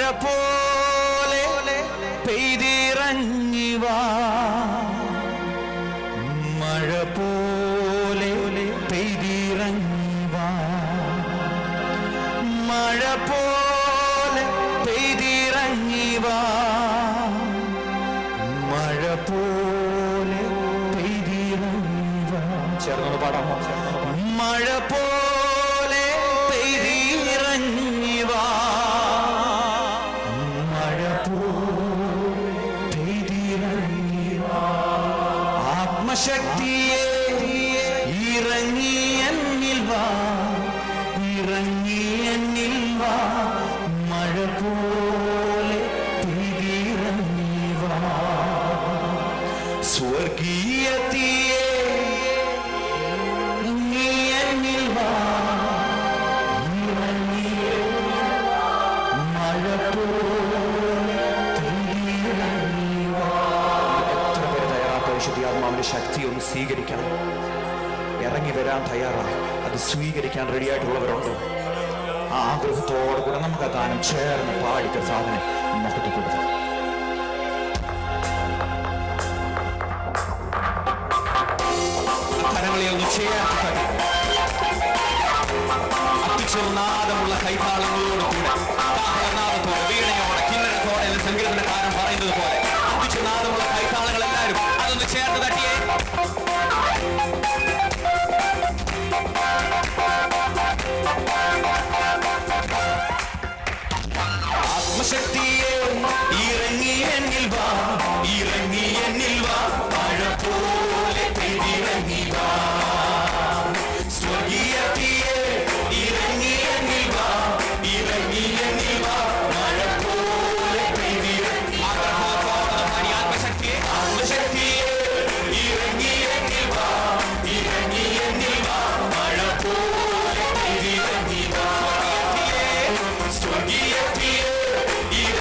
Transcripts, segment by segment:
പോലെ പെയ്തിറങ്ങി വാ മഴ പോലെ പെയ്തിറങ്ങി വാ മഴ പോലെ പെയ്തിറങ്ങി വാ മഴ പോലെ പെയ്തിറങ്ങി വാ ചേർന്നത് പാടാമോ മഴ പോലെ പെയ്തിറങ്ങി വാ മഴ പോലെ പെയ്തിറങ്ങി വാ ആത്മശക്തിയെ ഇറങ്ങി എന്നിൽ വാ ഇറങ്ങി എന്നിൽ വാ മഴ പോലെ പെയ്തിറങ്ങി വാ സ്വർഗീയ തീയെ ഇറങ്ങി എന്നിൽ വാ ഇറങ്ങി മഴ പോലെ പെയ്തിറങ്ങി വാ എത്ര പേര് തയ്യാറാ പരിശുദ്ധിയാത്മാവിന്റെ ശക്തി ഒന്ന് സ്വീകരിക്കണം ഇറങ്ങി വരാൻ തയ്യാറാണ് അത് സ്വീകരിക്കാൻ റെഡിയായിട്ടുള്ളവരുണ്ടോ ആ ആഗ്രഹത്തോടു കൂടെ നമുക്ക് ആ ഗാനം ചേർന്ന് പാടി കർത്താവിനെ മഹത്വപ്പെടുത്താം കരങ്ങളെ ഒന്ന് ചേർത്ത് തട്ടി അത്യുച്ചനാദമുള്ള കൈതാളങ്ങളോടുകൂടെ താളനാദത്തോടെ വീണയോടെ കിന്നരത്തോടെ എന്ന് സംഗീതക്കാരൻ പറയുന്നത് പോലെ അത്യുച്ചനാദമുള്ള കൈതാളങ്ങൾ എല്ലാവരും അതൊന്ന് ചേർത്ത് തട്ടിയേ ആത്മശക്തിയെ ഇറങ്ങി എന്നിൽ വാ ഇറങ്ങി എന്നിൽ വാ മഴ പോലെ പെയ്തിറങ്ങി വാ സ്വർഗീയത്തിയെ ഇറങ്ങി എന്നിൽ വാ ഇറങ്ങി എന്നിൽ വാ മഴ പോലെ പെയ്തിറങ്ങി ആത്മശക്തിയെ ആത്മശക്തിയെ ഇറങ്ങി എന്നിൽ വാ ഇറങ്ങി എന്നിൽ വാ മഴ പോലെ പെയ്തിറങ്ങി വാ സ്വർഗീയത്തിയെ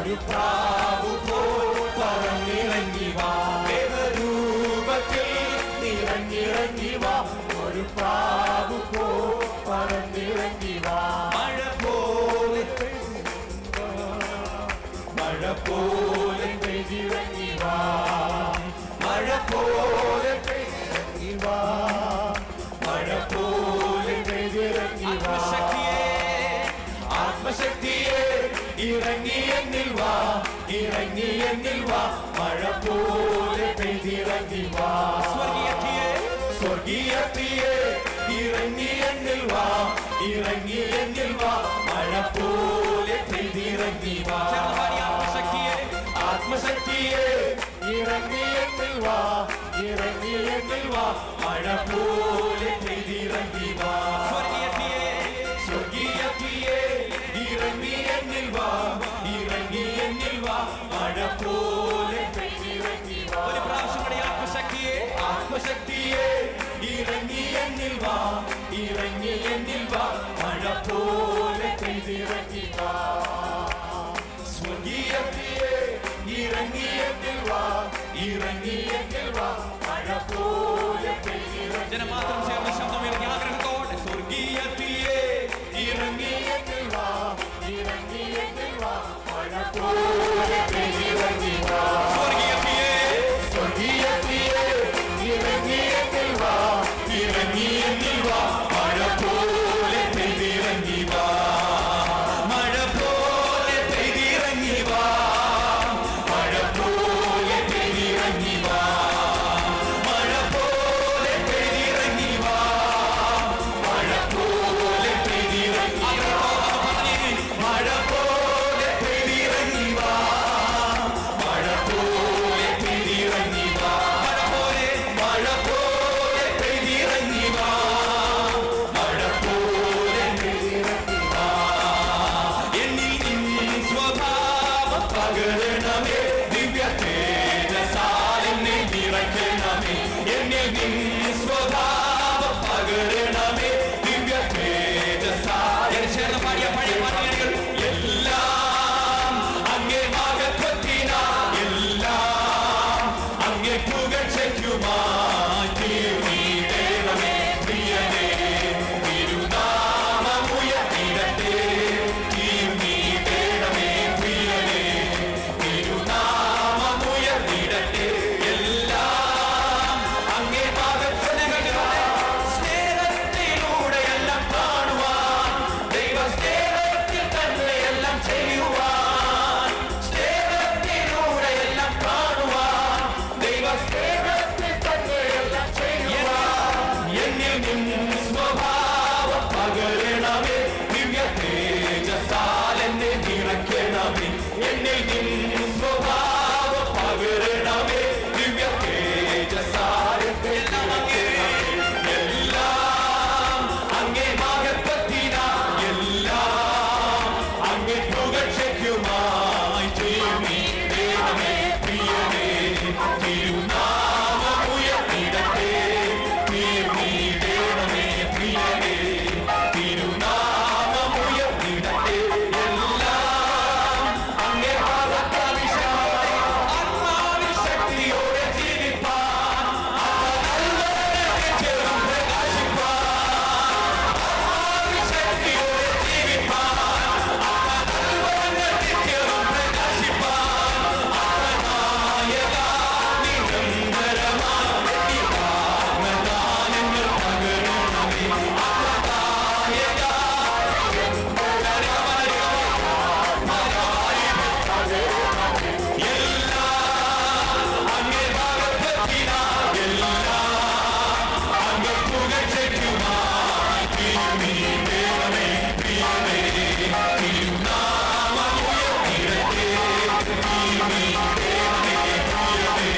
ഒരു പ്രാവു പോൽ പറന്നിറങ്ങി വാ ദേവരൂപത്തിൽ നിറഞ്ഞിറങ്ങി വാ ഒരു പ്രാവു പോൽ പറന്നിറങ്ങി വാ മഴ പോലെ മഴ പോലെ പെയ്തിറങ്ങി വാ മഴ പോലെ പെയ്തിറങ്ങി വാ മഴ പോലെ പെയ്തിറങ്ങി വാ ആത്മശക്തിയെ ഇറങ്ങി എന്നിൽ വാ ഇറങ്ങി എന്നിൽ വാ മഴ പോലെ പെയ്തിറങ്ങി വാ സ്വർഗീയത്തിയെ സ്വർഗീയത്തിയെ ഇറങ്ങി എന്നിൽ വാ ഇറങ്ങി എന്നിൽ വാ മഴ പോലെ പെയ്തിറങ്ങി വാ ആത്മശക്തിയെ ആത്മശക്തിയെ ഇറങ്ങി എന്നിൽ വാ ഇറങ്ങി എന്നിൽ വാ മഴ പോലെ പെയ്തിറങ്ങി വാ സ്വർഗീയത്തിയെ സ്വർഗീയത്തിയെ ഇറങ്ങി എന്നിൽ വാ ഇറങ്ങി എന്നിൽ വാ മഴ പോലെ പെയ്തിറങ്ങി വാ ഒരു പ്രാവശ്യം കൂടി ആത്മശക്തിയെ ആത്മശക്തിയെ ഇറങ്ങി എന്നിൽ വാ ഇറങ്ങി എന്നിൽ വാ മഴ പോലെ പെയ്തിറങ്ങി വാ സ്വർഗീയത്തിയെ ഇറങ്ങി എന്നിൽ വാ ഇറങ്ങി എന്നിൽ വാ മഴ പോലെ പെയ്തിറങ്ങി ജനം മാത്രം ചേർന്ന് ശബ്ദമുയർത്തി ആഗ്രഹത്തോടെ സ്വർഗീയത്തിയെ ഇറങ്ങി എന്നിൽ വാ ഇറങ്ങി എന്നിൽ വാ മഴ പോലെ പെയ്തിറങ്ങി വാ സ്വർഗീയത്തിയെ സ്വർഗീയത്തിയെ ഇറങ്ങി എന്നിൽ വാ ഇറങ്ങി എന്നിൽ വാ മഴ പോലെ പെയ്തിറങ്ങി വാ മഴ പോലെ പെയ്തിറങ്ങി വാ മഴ പോലെ പെയ്തിറങ്ങി വാ മഴ പോലെ പെയ്തിറങ്ങി വാ മഴ പോലെ പെയ്തിറങ്ങി വാ മഴ പോലെ പെയ്തിറങ്ങി വാ മഴ പോലെ പെയ്തിറങ്ങി വാ മഴ പോലെ മഴ പോലെ പെയ്തിറങ്ങി വാ മഴ പോലെ പെയ്തിറങ്ങി വാ എന്നിൽ നിൻ സ്വഭാവം പകരണമേ ദിവ്യ തേജസാലെന്നെ നിറയ്ക്കണമേ എന്നിൽ നിൻ സ്വഭാവം പകരണമേ ദിവ്യ തേജസാലെ ചേർന്ന് പാടിയ പഴയ പാട്ടുകൾ എല്ലാം അങ്ങേ മഹത്വത്തിന എല്ലാം അങ്ങേ പുകഴ്ചയ്ക്കുമായി തീർന്നിടണമേ പ്രിയനേ തിരുനാമമുയർത്തിടട്ടെ തീർന്നിടണമേ പ്രിയനേ തിരുനാമമുയർത്തിടട്ടെ എല്ലാം അങ്ങേ മഹത്വത്തിനെ സ്നേഹത്തിലൂടെ എല്ലാം കാണുവാൻ ദൈവ സ്നേഹത്തിൽ തന്നെ എല്ലാം ചെയ്യുവാൻ സ്നേഹത്തിലൂടെ എല്ലാം കാണുവാൻ ദൈവ സ്നേഹത്തിൽ തന്നെ എല്ലാം ചെയ്യുവാൻ എന്നിൽ നിൻ സ്വഭാവം പകരണമേ ദിവ്യ തേജസാൽ എന്നെ നിറയ്ക്കണമേ എന്നിൽ നിൻ സ്വഭാവം പകരണമേ ദിവ്യ തേജസാൽ എന്നെ നിറയ്ക്കണമേ എല്ലാം അങ്ങേ മഹത്വത്തിന എല്ലാം അങ്ങേ പുകഴ്ചയ്ക്കുമായി തീർന്നിടണമേ പ്രിയനേ തിരുനാമമുയർത്തിടട്ടെ തീർന്നിടണമേ പ്രിയനേ തിരുനാമമുയർത്തിടട്ടെ എല്ലാം അങ്ങേ ആത്മാവിശാലെ ആത്മാവിൽ ശക്തിയോടെ ജീവിപ്പാൻ നല്ലവനെ ചേർന്ന് പ്രകാശിപ്പാൻ ശക്തിയോടെ ജീവിപ്പാൻ നല്ലവനെ ചേർന്ന് പ്രകാശിപ്പാൻ നായക നിരന്തരമായി വാഗ്ദാനങ്ങൾ പകരണമേ നായക എല്ലാം അങ്ങേ ഭാഗത്തിന എല്ലാം അങ്ങേ പുകഴ്ചയ്ക്കുമായി തീർന്നിടണമേ പ്രിയനേ തിരുനാമമുയർത്തിടട്ടെ തീർന്നിടണമേ പ്രിയനേ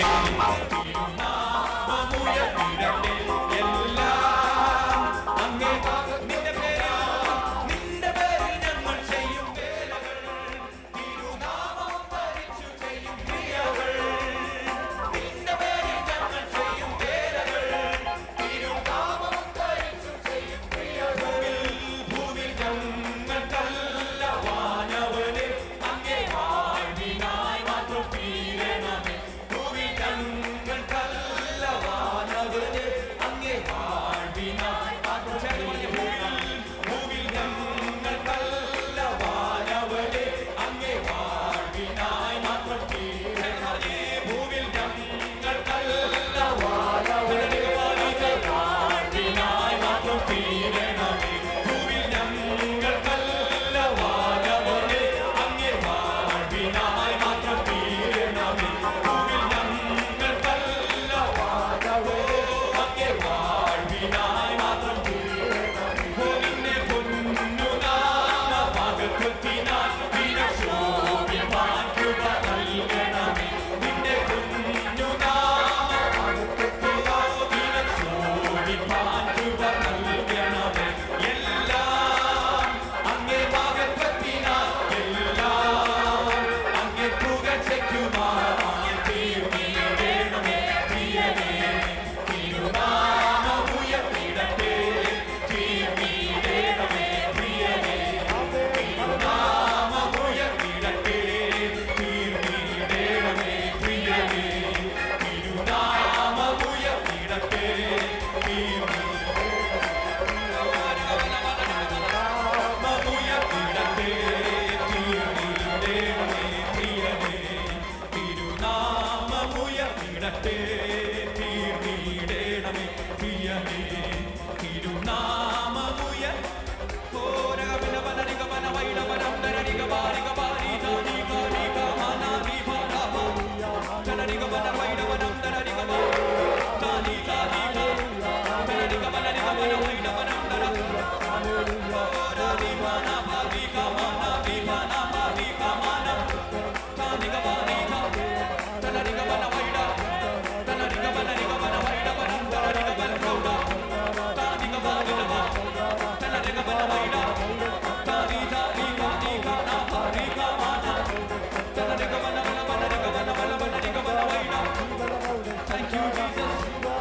തിരുനാമമുയർത്തിടട്ടെ എല്ലാം അങ്ങേ നിന്റെ പേരിൽ നിന്റെ പേരിൽ ഞങ്ങൾ ചെയ്യും വേലകൾ തിരുനാമം ധരിച്ചു ചെയ്യും ക്രിയകൾ നിന്റെ പേരിൽ ഞങ്ങൾ ചെയ്യും വേലകൾ തിരുനാമം ധരിച്ചു ചെയ്യും ക്രിയകൾ ഭൂമിൽ ഞങ്ങൾക്കല്ല വാനവനെ അങ്ങേ വാഴ്ത്തി പോലെ തീർന്നിടണമേ പ്രിയമേ തിരുനാമമുയ Thank you, Jesus.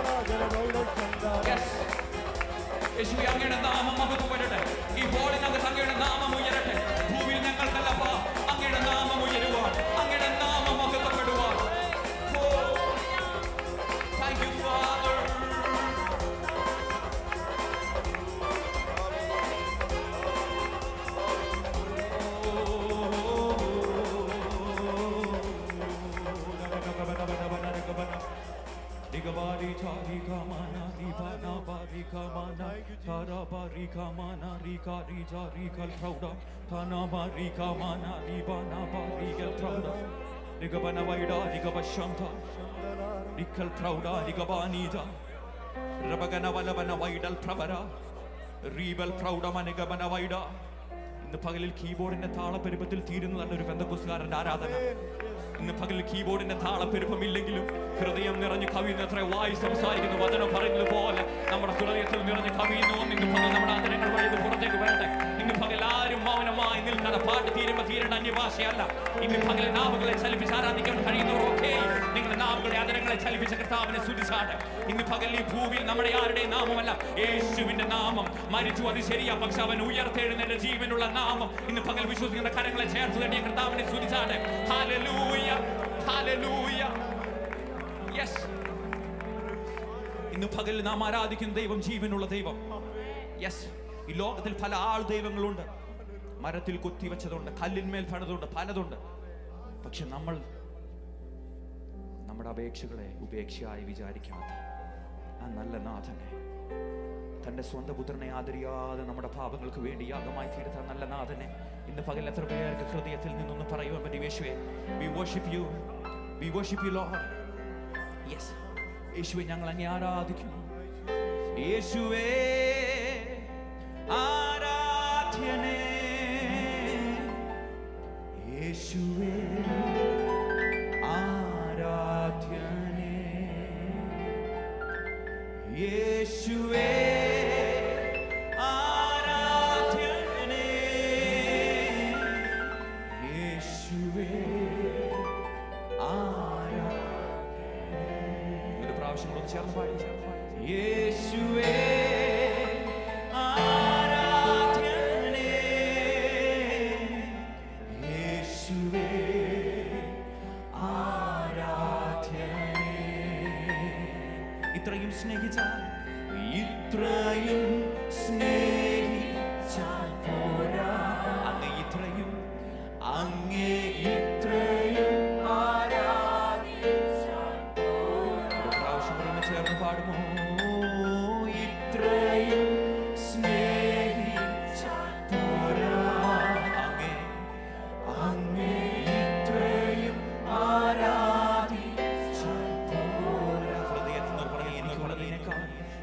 Yes. യേശുവേ അങ്ങയുടെ നാമം മഹത്വപ്പെടട്ടെ ഈ ബോളിനകത്ത് അങ്ങയുടെ നാമം ഉയരട്ടെ ഭൂമിയിൽ ഞങ്ങൾക്കല്ലപ്പ അങ്ങയുടെ നാമം ഉയരുവാൻ അങ്ങയുടെ നാമം മഹത്വപ്പെടുവാൻ thank you father Digabari tarika mana ribana barika mana tara barika mana rika rija rikal trauda tana barika mana ribana barikal trauda Digabana vaida digabashanta rikal trauda digabanita Rabagana valavana vaidal pravara റീബൽ പ്രൗഢമനിഗമന വൈഡ ഇന്ന് പകലിൽ കീബോർഡിന്റെ താളപ്പെരുപ്പത്തിൽ തീരുന്ന നല്ലൊരു ബന്ധക്കുസ്കാരന്റെ ആരാധന ഇന്ന് പകലിൽ കീബോർഡിന്റെ താളപ്പെരുപ്പമില്ലെങ്കിലും ഹൃദയം നിറഞ്ഞ് കവിയുന്നത്ര വായി സംസാരിക്കുന്നു വചനം പറയുന്നത് പോലെ നമ്മുടെ ഹൃദയത്തിൽ നിറഞ്ഞ് കവിയുന്നു ഇന്ന് പകൽ നമ്മുടെ ആദരങ്ങൾ വഴി ഇത് പുറത്തേക്ക് വരട്ടെ ഇന്ന് പകൽ ആരും മൗനമായി നിൽക്കാതെ പാട്ട് തീരുമ്പോ തീരേണ്ട അന്യഭാഷയല്ല ഇന്ന് പകൽ നാവുകളെ ചലിപ്പിച്ച് ആരാധിക്കാൻ കഴിയുന്നവരൊക്കെ നിങ്ങളുടെ നാവുകളെ ആദരങ്ങളെ ചലിപ്പിച്ച കർത്താവിനെ സ്തുതിച്ചാട്ടെ ഇന്ന് പകൽ ഈ ഭൂമിയിൽ നമ്മുടെ ആരുടെയും നാമമല്ല യേശുവിന്റെ നാമം മരിച്ചു അത് ശരിയാ പക്ഷെ അവൻ ഉയർത്തെഴുന്നേറ്റ ജീവനുള്ള നാമം ഇന്ന് പകൽ വിശ്വസിക്കുന്ന കരങ്ങളെ ചേർത്ത് തട്ടിയ കർത്താവിനെ സ്തുതിച്ചാട്ടെ ഹല്ലേലൂയ ഹല്ലേലൂയ യെസ് ഇന്ന് പകൽ നാം ആരാധിക്കുന്ന ദൈവം ജീവനുള്ള ദൈവം യെസ് ഈ ലോകത്തിൽ പല ആൾ ദൈവങ്ങളുണ്ട് മരത്തിൽ കുത്തിവെച്ചതുണ്ട് കല്ലിന്മേൽ പണിതുണ്ട് പലതുണ്ട് പക്ഷെ നമ്മൾ നമ്മുടെ അപേക്ഷകളെ ഉപേക്ഷയായി വിചാരിക്കാത്ത ആ നല്ല നാഥനെ തന്റെ സ്വന്തം പുത്രനെ ആദരിയാതെ നമ്മുടെ പാപങ്ങൾക്ക് വേണ്ടി യാഗമായി തീർത്ത നല്ല നാഥനെ ഇന്ന് പകൽ എത്ര പേർക്ക് ഹൃദയത്തിൽ നിന്നൊന്ന് പറയുവാൻ പറ്റി യേശുവേ we worship you we worship you lord yes യേശുവെ ഞങ്ങൾ അങ്ങേ ആരാധിക്കുന്നു യേശുവേ ആരാധ്യനേ യേശുവേ ആരാധ്യനേ യേശുവേ ആരാധ്യനേ യേശുവേ ആരാധ്യനേ ഒരു പ്രാവശ്യം കൂടെ ചേർന്ന് പാടി യേശുവേ ആരാധ്യനേ യേശുവേ ആരാധ്യനേ ഇത്രയും സ്നേഹിച്ചാൽ ഇത്രയും സ്നേഹിച്ചാൽ പോരാ അങ്ങ് ഇത്രയും അങ്ങേ ഇത്രയും ഒരു പ്രാവശ്യം കൂടി ഒന്ന് ചേർന്ന് പാടുമോ ഇത്രയും സ്നേഹിച്ചാൽ പോരാ അങ്ങേ അങ്ങേ ഇത്രയും ആരാധിച്ചാൽ പോരാ ഹൃദയത്തിൽ നിന്ന് പറയും എനിക്കുള്ളതിനേക്കാൾ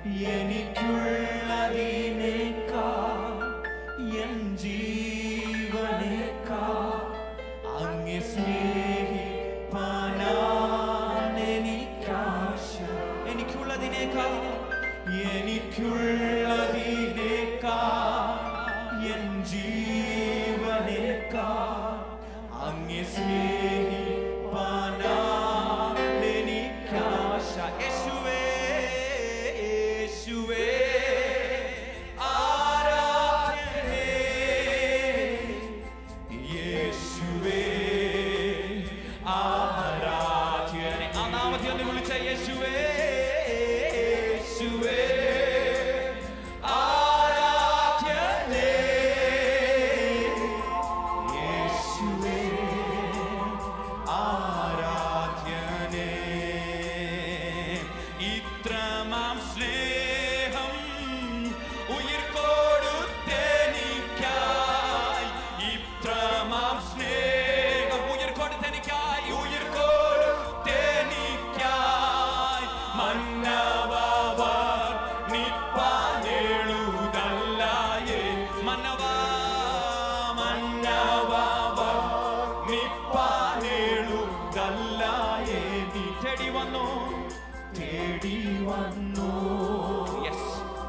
എനിക്കുള്ളതിനേക്കാൾ എൻ ജീവനേക്കാൾ അങ്ങേ സ്നേഹിപ്പാനാണെനിക്കാശ എനിക്കുള്ളതിനേക്കാൾ എനിക്കുള്ളതിനേക്കാൾ എൻ ജീവനേക്കാൾ അങ്ങേ സ്നേഹിപ്പാനാണെനിക്കാശ യേശുവേ യേശുവേ ആരാധനേ യേശുവേ ആരാധ്യനെ ആ നാമത്തെ ഒന്ന് വിളിച്ച യേശുവേ യേശുവേ ആരാധ്യനെ യേശുവേ ആരാധ്യനെ തേടി വന്നു തേടി വന്നു യെസ്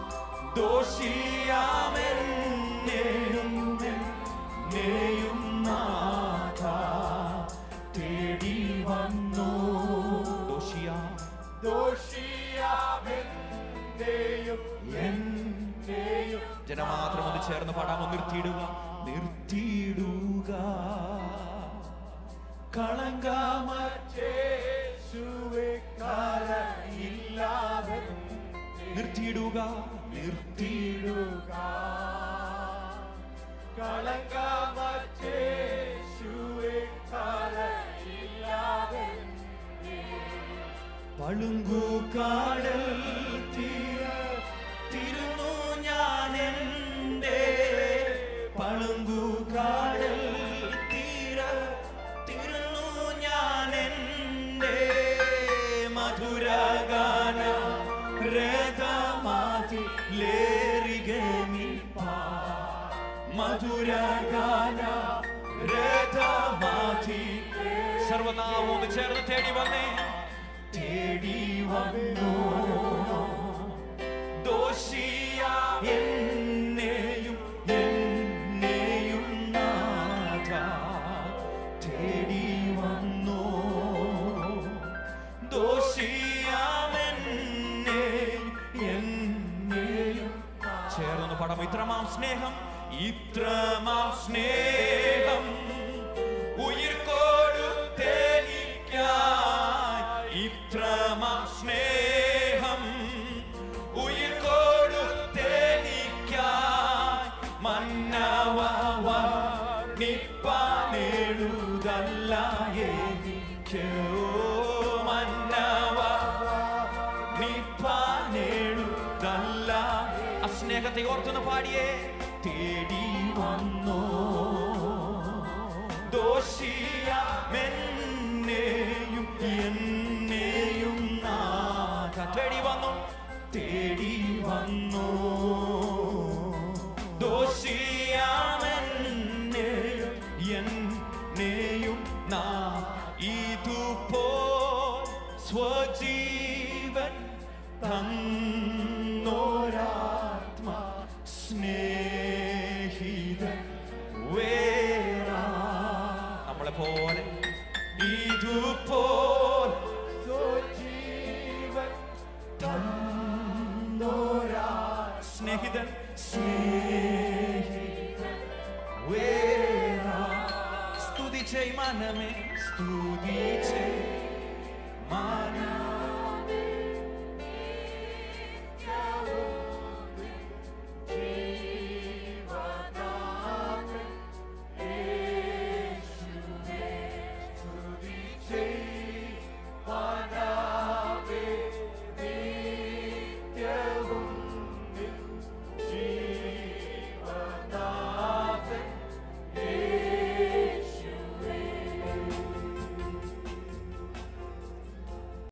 ദോഷിയാമെന്നെയും എന്നെയും നാഥ തേടി വന്നു ദോഷിയാ ദോഷിയാമെന്നെയും എന്നെയും ജനമാത്രം ഒന്ന് ചേർന്ന് പാടാമോ നിർത്തിയിടുക നിർത്തിയിടുക കളങ്കമറ്റേശുവെ കരയില്ലാതെ നിർത്തിയിടുക നിർത്തിയിടുക കളങ്കമറ്റേശുവെ കരയില്ലാതെ പളുങ്കുകാടൽ തീര തിരുന്നു ഞാൻ എൻ്റെ പളുങ്കുകാടൽ തീര തിരുന്നു ഞാൻ എൻ്റെ മധുരഗാന രഥമാതി ലേറികമിപ്പാ മധുരഗാന രഥമാതി സർവനാമം ഒന്ന് ചേർന്ന് തേടി വന്നേ തേടി വന്നു ദോഷിയ എന്നെയും എന്നെയും നാഥ തേടി വന്നു ദോഷിയാമെന്നെ എന്നെയും ചേർന്ന് പടം ഇത്രമാം സ്നേഹം ഇത്രമാം സ്നേഹം ഉയിർ കൊടുത്തെനിക്കായി ഇത്രമാം സ്നേഹം ഉയിർ കൊടുത്തെനിക്കായി മന്നവ നിപ്പാനെഴുതല്ല എനിക്ക് ഓ മന്നവ നിപ്പാനെഴുതല്ല ആ സ്നേഹത്തെ ഓർത്തൊന്ന് പാടിയേ തേടി വന്നോ ദോഷിയാമെന്നെയും എന്നെയും നാഥ തേടി വന്നു തേടി വന്നു ദോഷിയാമെന്നെയും എന്നെയും നാ ഇതുപോൽ സ്വജീവൻ തന്നോരാത്മാ സ്നേഹിതൻ വേറാ നമ്മളെ പോലെ ഇതുപോൽ ജീവൻ തന്നോരാ സ്നേഹിതൻ സ്നേഹിതൻ വേറാ സ്തുതിച്ചേ മനമേ സ്തുതിച്ചേ മനമേ